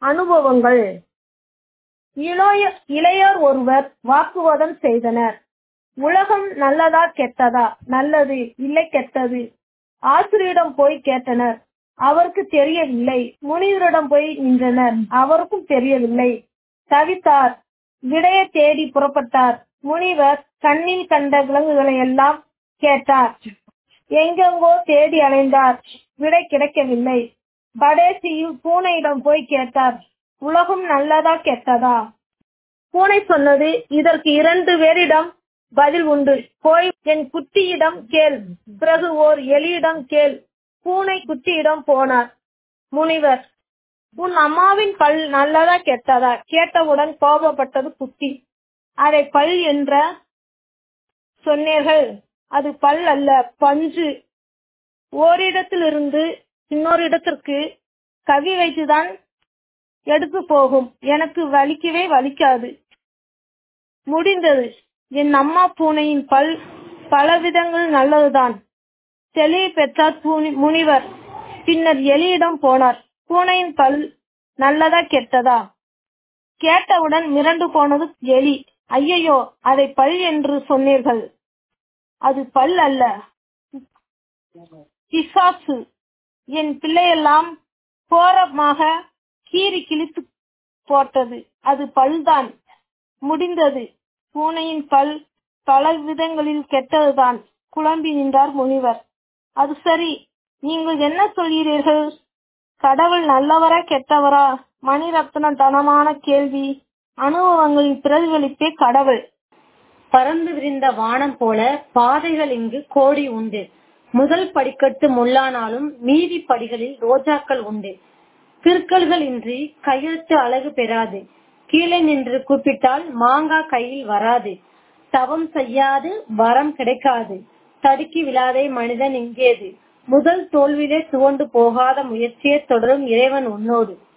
அனுபவங்கள் இளையோர் ஒருவர் வாக்குவாதம் செய்தனர் உலகம் நல்லதா கெட்டதா நல்லது இல்லை கெட்டது ஆசிரியரிடம் போய் கேட்டனர் அவருக்கு தெரியவில்லை முனிவரிடம் போய் நின்றனர் அவருக்கும் தெரியவில்லை தவித்தார் விடையை தேடி புறப்பட்டார் முனிவர் கண்ணில் கண்ட விலங்குகளை எல்லாம் கேட்டார் எங்கெங்கோ தேடி அலைந்தார் விடை கிடைக்கவில்லை கடைசியில் பூனையிடம் போய் கேட்டார் உலகம் நல்லதா கெட்டதா பூனை சொன்னது இதற்கு இரண்டு பேரிடம் பதில் உண்டு போய் என் குட்டியிடம் கேள் பிறகு ஓர் எலியிடம் கேள் பூனை குட்டியிடம் போனார் முனிவர் உன் அம்மாவின் பல் நல்லதா கெட்டதா கேட்டவுடன் கோபப்பட்டது குட்டி அதை பல் என்ற சொன்னீர்கள் அது பல் அல்ல பஞ்சு ஓரிடத்திலிருந்து இன்னொரு இடத்திற்கு கவி வைத்துதான் எடுத்து போகும் எனக்கு வலிக்கவே வலிக்காது முடிந்தது என் அம்மா பூனையின் பல் பல விதங்கள் நல்லதுதான் தெளிவு பெற்றார் முனிவர் பின்னர் எலியிடம் போனார் பூனையின் பல் நல்லதா கெட்டதா கேட்டவுடன் மிரண்டு போனது எலி ஐயையோ அதை பல் என்று சொன்னீர்கள் அது பல் அல்ல பிசாசு என் பிள்ளையெல்லாம் கோரமாக கீறி கிழித்து போட்டது அது பல்தான் முடிந்தது பூனையின் பல் பல விதங்களில் கெட்டதுதான் குழம்பி நின்றார் முனிவர் அது சரி நீங்கள் என்ன சொல்கிறீர்கள் கடவுள் நல்லவரா கெட்டவரா மணிரத்ன தனமான கேள்வி அனுபவங்களின் பிரதிபலிப்பே கடவுள் பறந்து விரிந்த வானம் போல பாதைகள் இங்கு கோடி உண்டு முதல் படிக்கட்டு முள்ளானாலும் மீதி படிகளில் ரோஜாக்கள் உண்டு கிற்கல்கள் இன்றி கையெழுத்து அழகு பெறாது கீழே நின்று கூப்பிட்டால் மாங்கா கையில் வராது தவம் செய்யாது வரம் கிடைக்காது தடுக்கி விழாதே மனிதன் இங்கேது முதல் தோல்வியிலே துவண்டு போகாத முயற்சியை தொடரும் இறைவன் உன்னோடு